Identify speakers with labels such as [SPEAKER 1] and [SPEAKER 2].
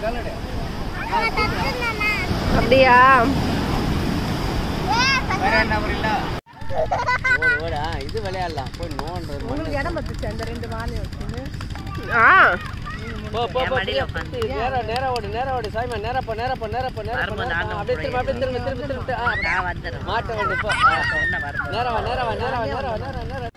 [SPEAKER 1] அப்படியா
[SPEAKER 2] ஓடு ஓடு ஆ, இது விளையாடலாம் போய் நோன்றது
[SPEAKER 3] உங்களுக்கு இடம் பத்துச்சு அந்த ரெண்டு வாழை வச்சுன்னு
[SPEAKER 1] ஆ
[SPEAKER 2] போ போ போ பிரியா, சுத்தி, நேரா நேரா ஓடு நேரா ஓடு சாய்மா நேரா போ நேரா போ நேரா போ நேரா போ நேரா போ. அப்படியே திரும்ப அப்படியே திரும்ப திரும்ப திரும்ப ஆ, மாட்ட வேண்டிய போ ஆ, போ. நேரா வா நேரா வா நேரா வா நேரா வா நேரா நேரா